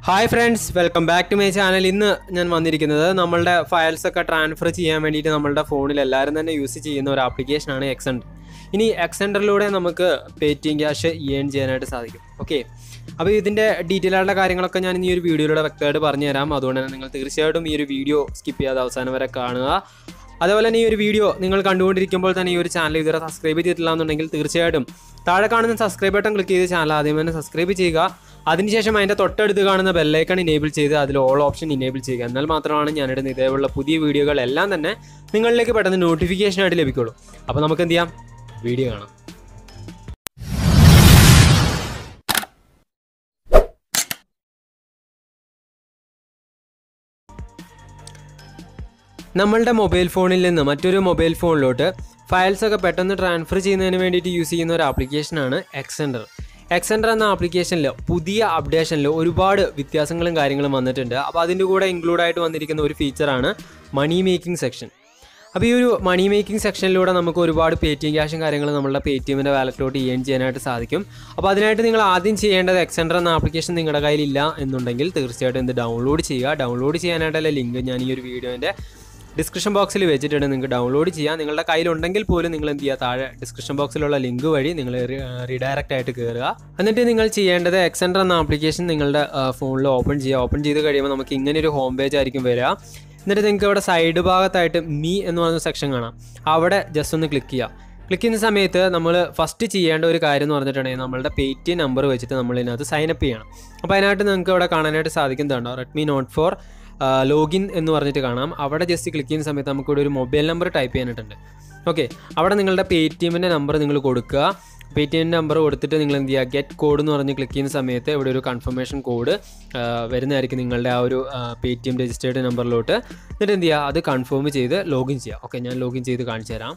hi friends welcome back to my channel ഇന്ന് ഞാൻ വന്നിരിക്കുന്നത് നമ്മളുടെ ഫയൽസ് ഒക്കെ ട്രാൻസ്ഫർ ചെയ്യാൻ വേണ്ടിയിട്ട് നമ്മളുടെ ഫോണിൽ എല്ലാവരും തന്നെ യൂസ് ചെയ്യുന്ന ഒരു ആപ്ലിക്കേഷനാണ് എക്സെൻഡർ ഇനി എക്സെൻഡറിലൂടെ നമുക്ക് പേറ്റിഎം ക്യാഷ് ഏൺ ചെയ്യാനായിട്ട് സാധിക്കും ഓക്കെ അപ്പോൾ ഇതിൻ്റെ ഡീറ്റെയിൽ ആയിട്ടുള്ള കാര്യങ്ങളൊക്കെ ഞാൻ ഈ ഒരു വീഡിയോയിലൂടെ വ്യക്തമായിട്ട് പറഞ്ഞു തരാം അതുകൊണ്ട് തന്നെ നിങ്ങൾ തീർച്ചയായിട്ടും ഈ ഒരു വീഡിയോ സ്കിപ്പ് ചെയ്യാതെ അവസാനം വരെ കാണുക അതുപോലെ തന്നെ ഈ ഒരു വീഡിയോ നിങ്ങൾ കണ്ടുകൊണ്ടിരിക്കുമ്പോൾ തന്നെ ഈ ഒരു ചാനൽ ഇതുവരെ സബ്സ്ക്രൈബ് ചെയ്തിട്ടില്ല എന്നുണ്ടെങ്കിൽ തീർച്ചയായിട്ടും താഴെ കാണുന്ന സബ്സ്ക്രൈബ് ബട്ടൺ ക്ലിക്ക് ചെയ്ത് ചാനൽ ആദ്യം തന്നെ സബ്സ്ക്രൈബ് ചെയ്യുക അതിനുശേഷം അതിൻ്റെ തൊട്ടടുത്ത് കാണുന്ന ബെല്ലൈക്കൺ ഇനേബിൾ ചെയ്ത് അതിൽ ഓൾ ഓപ്ഷൻ ഇനേബിൾ ചെയ്യുക എന്നാൽ മാത്രമാണ് ഞാനിടുന്ന ഇതേപോലുള്ള പുതിയ വീഡിയോകളെല്ലാം തന്നെ നിങ്ങളിലേക്ക് പെട്ടെന്ന് നോട്ടിഫിക്കേഷൻ ആയിട്ട് ലഭിക്കുള്ളൂ അപ്പോൾ നമുക്ക് എന്ത് ചെയ്യാം വീഡിയോ കാണാം നമ്മളുടെ മൊബൈൽ ഫോണിൽ നിന്ന് മറ്റൊരു മൊബൈൽ ഫോണിലോട്ട് ഫയൽസ് ഒക്കെ പെട്ടെന്ന് ട്രാൻസ്ഫർ ചെയ്യുന്നതിന് വേണ്ടിയിട്ട് യൂസ് ചെയ്യുന്ന ഒരു ആപ്ലിക്കേഷനാണ് എക്സെൻഡർ എക്സെൻഡർ എന്ന ആപ്ലിക്കേഷനിൽ പുതിയ അപ്ഡേഷനിൽ ഒരുപാട് വ്യത്യാസങ്ങളും കാര്യങ്ങളും വന്നിട്ടുണ്ട് അപ്പോൾ അതിൻ്റെ കൂടെ ഇൻക്ലൂഡ് ആയിട്ട് വന്നിരിക്കുന്ന ഒരു ഫീച്ചറാണ് മണി മേക്കിംഗ് സെക്ഷൻ അപ്പോൾ ഈ ഒരു മണി മേക്കിംഗ് സെക്ഷനിലൂടെ നമുക്ക് ഒരുപാട് പേ ടി എം ക്യാഷും കാര്യങ്ങളും നമ്മളുടെ പേ ടി എമ്മിൻ്റെ വാലറ്റിലോട്ട് ഏൺ ചെയ്യാനായിട്ട് സാധിക്കും അപ്പോൾ അതിനായിട്ട് നിങ്ങൾ ആദ്യം ചെയ്യേണ്ടത് എക്സെൻഡർ എന്ന ആപ്ലിക്കേഷൻ നിങ്ങളുടെ കയ്യിലില്ല എന്നുണ്ടെങ്കിൽ തീർച്ചയായിട്ടും ഇത് ഡൗൺലോഡ് ചെയ്യുക ഡൗൺലോഡ് ചെയ്യാനായിട്ടുള്ള ലിങ്ക് ഞാൻ ഈ ഒരു വീഡിയോൻ്റെ ഡിസ്ക്രിപ്ഷൻ ബോക്സിൽ വെച്ചിട്ടുണ്ട് നിങ്ങൾക്ക് ഡൗൺലോഡ് ചെയ്യാം നിങ്ങളുടെ കയ്യിലുണ്ടെങ്കിൽ പോലും നിങ്ങൾ എന്ത് ചെയ്യുക താഴെ ഡിസ്ക്രിപ്ഷൻ ബോക്സിലുള്ള ലിങ്ക് വഴി നിങ്ങൾ റീഡയറക്റ്റ് ആയിട്ട് കയറുക എന്നിട്ട് നിങ്ങൾ ചെയ്യേണ്ടത് എക്സെൻഡർ എന്ന ആപ്ലിക്കേഷൻ നിങ്ങളുടെ ഫോണിൽ ഓപ്പൺ ചെയ്യുക ഓപ്പൺ ചെയ്ത് കഴിയുമ്പോൾ നമുക്ക് ഇങ്ങനെ ഒരു ഹോം പേജ് ആയിരിക്കും വരിക എന്നിട്ട് നിങ്ങൾക്ക് ഇവിടെ സൈഡ് ഭാഗത്തായിട്ട് മീ എന്ന് പറയുന്ന സെക്ഷൻ കാണാം അവിടെ ജസ്റ്റ് ഒന്ന് ക്ലിക്ക് ചെയ്യുക ക്ലിക്ക് ചെയ്യുന്ന സമയത്ത് നമ്മൾ ഫസ്റ്റ് ചെയ്യേണ്ട ഒരു കാര്യം എന്ന് പറഞ്ഞിട്ടുണ്ടെങ്കിൽ നമ്മളുടെ പേ ടി എം നമ്പർ വെച്ചിട്ട് നമ്മൾ ഇതിനകത്ത് സൈനപ്പ് ചെയ്യണം അപ്പോൾ അതിനായിട്ട് നിങ്ങൾക്ക് ഇവിടെ കാണാനായിട്ട് സാധിക്കുന്നതുണ്ടോ റെഡ്മി നോട്ട് ഫോർ ലോഗിൻ എന്ന് പറഞ്ഞിട്ട് കാണാം അവിടെ ജസ്റ്റ് ക്ലിക്ക് ചെയ്യുന്ന സമയത്ത് നമുക്ക് ഇവിടെ ഒരു മൊബൈൽ നമ്പർ ടൈപ്പ് ചെയ്യാനായിട്ടുണ്ട് ഓക്കെ അവിടെ നിങ്ങളുടെ പേ ടി എമ്മിൻ്റെ നമ്പർ നിങ്ങൾ കൊടുക്കുക പേ ടി എം നമ്പർ കൊടുത്തിട്ട് നിങ്ങൾ എന്ത് ചെയ്യുക ഗെറ്റ് കോഡ് എന്ന് പറഞ്ഞ് ക്ലിക്ക് ചെയ്യുന്ന സമയത്ത് ഇവിടെ ഒരു കൺഫർമേഷൻ കോഡ് വരുന്നതായിരിക്കും നിങ്ങളുടെ ആ ഒരു പേ ടി എം രജിസ്റ്റേർഡ് നമ്പറിലോട്ട് എന്നിട്ട് എന്ത് ചെയ്യുക അത് കൺഫേം ചെയ്ത് ലോഗിൻ ചെയ്യുക ഓക്കെ ഞാൻ ലോഗിൻ ചെയ്ത് കാണിച്ചു തരാം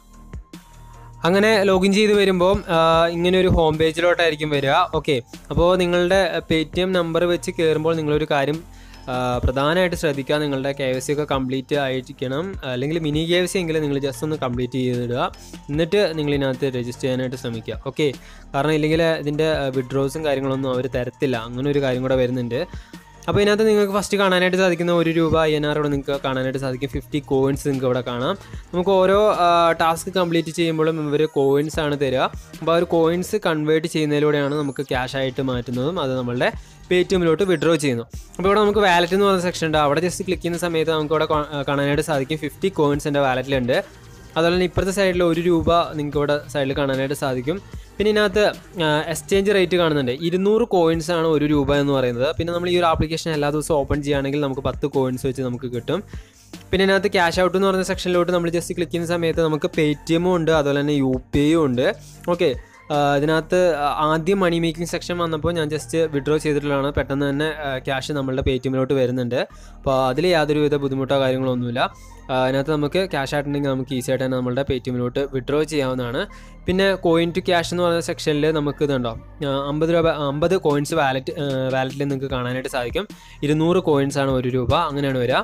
അങ്ങനെ ലോഗിൻ ചെയ്ത് വരുമ്പോൾ ഇങ്ങനെ ഒരു ഹോം പേജിലോട്ടായിരിക്കും വരിക ഓക്കെ അപ്പോൾ നിങ്ങളുടെ പേ ടി എം നമ്പർ വെച്ച് കയറുമ്പോൾ നിങ്ങളൊരു കാര്യം പ്രധാനമായിട്ട് ശ്രദ്ധിക്കുക നിങ്ങളുടെ കെ എഫ് സി ഒക്കെ കംപ്ലീറ്റ് ആയിരിക്കണം അല്ലെങ്കിൽ മിനി കെ എഫ് സി എങ്കിലും നിങ്ങൾ ജസ്റ്റ് ഒന്ന് കംപ്ലീറ്റ് ചെയ്തിടുക എന്നിട്ട് നിങ്ങൾ ഇതിനകത്ത് രജിസ്റ്റർ ചെയ്യാനായിട്ട് ശ്രമിക്കുക ഓക്കെ കാരണം ഇല്ലെങ്കിൽ ഇതിൻ്റെ വിഡ്രോസും കാര്യങ്ങളൊന്നും അവർ തരത്തില്ല അങ്ങനെ ഒരു കാര്യം കൂടെ വരുന്നുണ്ട് അപ്പോൾ ഇതിനകത്ത് നിങ്ങൾക്ക് ഫസ്റ്റ് കാണാനായിട്ട് സാധിക്കുന്ന ഒരു രൂപ ഐ എൻ ആർ ഇവിടെ നിങ്ങൾക്ക് കാണാനായിട്ട് സാധിക്കും ഫിഫ്റ്റി കോയിൻസ് നിങ്ങൾക്ക് ഇവിടെ കാണാം നമുക്ക് ഓരോ ടാസ്ക് കംപ്ലീറ്റ് ചെയ്യുമ്പോഴും ഇവർ കോയിൻസ് ആണ് തരിക അപ്പോൾ ആ ഒരു കോയിൻസ് കൺവേർട്ട് ചെയ്യുന്നതിലൂടെയാണ് നമുക്ക് ക്യാഷ് ആയിട്ട് മാറ്റുന്നതും അത് നമ്മളുടെ പേ ടി എമ്മിലോട്ട് വിഡ്രോ ചെയ്യുന്നു അപ്പോൾ ഇവിടെ നമുക്ക് വാലറ്റ് എന്ന് പറയുന്ന സെക്ഷൻ ഉണ്ട് അവിടെ ജസ്റ്റ് ക്ലിക്ക് ചെയ്യുന്ന സമയത്ത് നമുക്ക് ഇവിടെ കാണാനായിട്ട് സാധിക്കും ഫിഫ്റ്റി കോയിൻസ് എൻ്റെ വാലറ്റിലുണ്ട് അതുപോലെ തന്നെ ഇപ്പുറത്തെ സൈഡിൽ ഒരു രൂപ നിങ്ങൾക്ക് ഇവിടെ സൈഡിൽ കാണാനായിട്ട് സാധിക്കും പിന്നെ ഇതിനകത്ത് എക്സ്ചേഞ്ച് റേറ്റ് കാണുന്നുണ്ട് ഇരുന്നൂറ് കോയിൻസ് ആണ് ഒരു രൂപ എന്ന് പറയുന്നത് പിന്നെ നമ്മൾ ഈ ഒരു ആപ്ലിക്കേഷൻ എല്ലാ ദിവസവും ഓപ്പൺ ചെയ്യുകയാണെങ്കിൽ നമുക്ക് പത്ത് കോയിൻസ് വെച്ച് നമുക്ക് കിട്ടും പിന്നെ ഇതിനകത്ത് ക്യാഷ് ഔട്ട് എന്ന് പറയുന്ന സെക്ഷനിലോട്ട് നമ്മൾ ജസ്റ്റ് ക്ലിക്ക് ചെയ്യുന്ന സമയത്ത് നമുക്ക് പേ ടി എമ്മും ഉണ്ട് അതുപോലെ തന്നെ യു പി ഐയും ഉണ്ട് ഓക്കെ ഇതിനകത്ത് ആദ്യം മണി മേക്കിംഗ് സെക്ഷൻ വന്നപ്പോൾ ഞാൻ ജസ്റ്റ് വിഡ്രോ ചെയ്തിട്ടുള്ളതാണ് പെട്ടെന്ന് തന്നെ ക്യാഷ് നമ്മളുടെ പേ ടി എമ്മിലോട്ട് വരുന്നുണ്ട് അപ്പോൾ അതിൽ യാതൊരുവിധ ബുദ്ധിമുട്ടോ കാര്യങ്ങളോ ഒന്നുമില്ല അതിനകത്ത് നമുക്ക് ക്യാഷ് ആയിട്ടുണ്ടെങ്കിൽ നമുക്ക് ഈസി ആയിട്ട് തന്നെ നമ്മളുടെ പേ ടി എമ്മിലോട്ട് വിഡ്രോ ചെയ്യാവുന്നതാണ് പിന്നെ കോയിൻ ടു ക്യാഷ് എന്ന് പറയുന്ന സെക്ഷനിൽ നമുക്ക് ഇതുണ്ടോ അമ്പത് രൂപ അമ്പത് കോയിൻസ് വാലറ്റ് വാലറ്റിൽ നിങ്ങൾക്ക് കാണാനായിട്ട് സാധിക്കും ഇരുന്നൂറ് കോയിൻസ് ആണ് ഒരു രൂപ അങ്ങനെയാണ് വരിക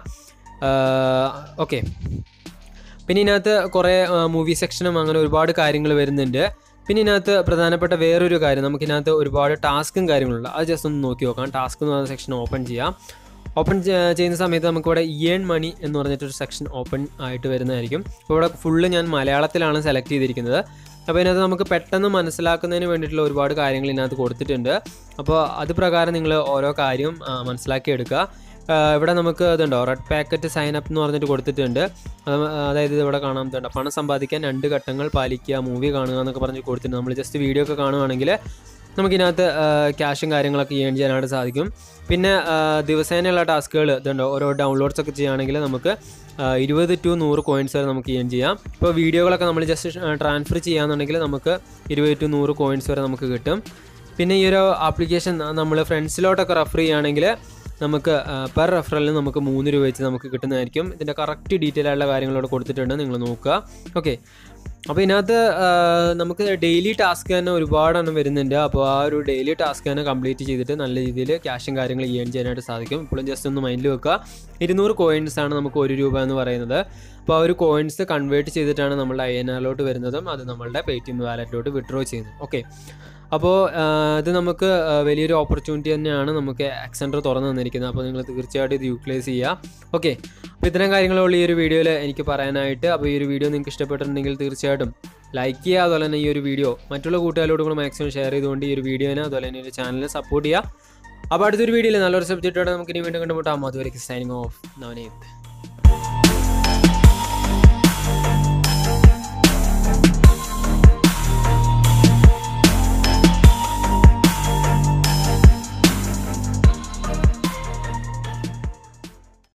ഓക്കെ പിന്നെ ഇതിനകത്ത് കുറേ മൂവി സെക്ഷനും അങ്ങനെ ഒരുപാട് കാര്യങ്ങൾ വരുന്നുണ്ട് പിന്നെ ഇതിനകത്ത് പ്രധാനപ്പെട്ട വേറൊരു കാര്യം നമുക്ക് ഇതിനകത്ത് ഒരുപാട് ടാസ്കും കാര്യങ്ങളുണ്ട് അത് ജസ്റ്റ് ഒന്ന് നോക്കി നോക്കാം ടാസ്ക് എന്ന് പറയുന്ന സെക്ഷൻ ഓപ്പൺ ചെയ്യാം ഓപ്പൺ ചെയ്യുന്ന സമയത്ത് നമുക്കിവിടെ ഇയൺ മണി എന്ന് പറഞ്ഞിട്ടൊരു സെക്ഷൻ ഓപ്പൺ ആയിട്ട് വരുന്നതായിരിക്കും അപ്പോൾ ഇവിടെ ഫുള്ള് ഞാൻ മലയാളത്തിലാണ് സെലക്ട് ചെയ്തിരിക്കുന്നത് അപ്പോൾ ഇതിനകത്ത് നമുക്ക് പെട്ടെന്ന് മനസ്സിലാക്കുന്നതിന് വേണ്ടിയിട്ടുള്ള ഒരുപാട് കാര്യങ്ങൾ ഇതിനകത്ത് കൊടുത്തിട്ടുണ്ട് അപ്പോൾ അത് പ്രകാരം നിങ്ങൾ ഓരോ കാര്യം മനസ്സിലാക്കി എടുക്കുക ഇവിടെ നമുക്ക് ഇതുണ്ടോ റെഡ് പാക്കറ്റ് സൈൻ അപ്പ് എന്ന് പറഞ്ഞിട്ട് കൊടുത്തിട്ടുണ്ട് അതായത് ഇവിടെ കാണാൻ ഇതുണ്ട് പണം സമ്പാദിക്കാൻ രണ്ട് ഘട്ടങ്ങൾ പാലിക്കുക മൂവി കാണുക എന്നൊക്കെ പറഞ്ഞ് കൊടുത്തിട്ടുണ്ട് നമ്മൾ ജസ്റ്റ് വീഡിയോ ഒക്കെ കാണുകയാണെങ്കിൽ നമുക്കിതിനകത്ത് ക്യാഷും കാര്യങ്ങളൊക്കെ ഏൺ ചെയ്യാനായിട്ട് സാധിക്കും പിന്നെ ദിവസേനയുള്ള ടാസ്കുകൾ ഇതുണ്ടോ ഓരോ ഡൗൺലോഡ്സ് ഒക്കെ ചെയ്യുകയാണെങ്കിൽ നമുക്ക് ഇരുപത് ടു നൂറ് കോയിൻസ് വരെ നമുക്ക് ഏൺ ചെയ്യാം ഇപ്പോൾ വീഡിയോകളൊക്കെ നമ്മൾ ജസ്റ്റ് ട്രാൻസ്ഫർ ചെയ്യാന്നുണ്ടെങ്കിൽ നമുക്ക് ഇരുപത് ടു നൂറ് കോയിൻസ് വരെ നമുക്ക് കിട്ടും പിന്നെ ഈ ഒരു ആപ്ലിക്കേഷൻ നമ്മൾ ഫ്രണ്ട്സിലോട്ടൊക്കെ റെഫർ ചെയ്യുകയാണെങ്കിൽ നമുക്ക് പെർ റെഫറലിന് നമുക്ക് മൂന്ന് രൂപ വെച്ച് നമുക്ക് കിട്ടുന്നതായിരിക്കും ഇതിൻ്റെ കറക്റ്റ് ഡീറ്റെയിൽ ആയിട്ടുള്ള കാര്യങ്ങളോട് കൊടുത്തിട്ടുണ്ട് നിങ്ങൾ നോക്കുക ഓക്കെ അപ്പോൾ ഇതിനകത്ത് നമുക്ക് ഡെയിലി ടാസ്ക് തന്നെ ഒരുപാടെണ്ണം വരുന്നുണ്ട് അപ്പോൾ ആ ഒരു ഡെയിലി ടാസ്ക് തന്നെ കംപ്ലീറ്റ് ചെയ്തിട്ട് നല്ല രീതിയിൽ ക്യാഷും കാര്യങ്ങൾ ഏൺ ചെയ്യാനായിട്ട് സാധിക്കും ഇപ്പോഴും ജസ്റ്റ് ഒന്ന് മൈൻഡിൽ വെക്കുക ഇരുന്നൂറ് കോയിൻസ് ആണ് നമുക്ക് ഒരു രൂപ എന്ന് പറയുന്നത് അപ്പോൾ ആ ഒരു കോയിൻസ് കൺവേർട്ട് ചെയ്തിട്ടാണ് നമ്മളുടെ ഐ എൻ ആറിലോട്ട് വരുന്നതും അത് നമ്മളുടെ പേ ടി എം വാലറ്റിലോട്ട് വിഡ്രോ ചെയ്യുന്നത് ഓക്കെ അപ്പോൾ ഇത് നമുക്ക് ആ, വലിയൊരു ഓപ്പർച്യൂണിറ്റി തന്നെയാണ് നമുക്ക് എക്സെൻഡർ തുറന്നു തന്നിരിക്കുന്നത് അപ്പോൾ നിങ്ങൾ തീർച്ചയായിട്ടും ഇത് യൂട്ടിലൈസ് ചെയ്യുക ഓക്കെ അപ്പോൾ ഇത്തരം കാര്യങ്ങളുള്ള ഈ ഒരു വീഡിയോയിൽ എനിക്ക് പറയാനായിട്ട് അപ്പോൾ ഈ ഒരു വീഡിയോ നിങ്ങൾക്ക് ഇഷ്ടപ്പെട്ടിട്ടുണ്ടെങ്കിൽ തീർച്ചയായിട്ടും ലൈക്ക് ചെയ്യുക അതുപോലെ തന്നെ ഈ ഒരു വീഡിയോ മറ്റുള്ള കൂട്ടുകാരോട് കൂടെ മാക്സിമം ഷെയർ ചെയ്തുകൊണ്ട് ഈ ഒരു വീഡിയോനെ അതുപോലെ തന്നെ ഈ ഒരു ചാനലിനെ സപ്പോർട്ട് ചെയ്യുക അപ്പോൾ അടുത്തൊരു വീഡിയോയിൽ നല്ലൊരു സബ്ജക്റ്റോടെ നമുക്ക് ഇനി വീണ്ടും കണ്ടുമുട്ടാം അതുവരെ സൈനിങ് ഓഫ് നവനീത്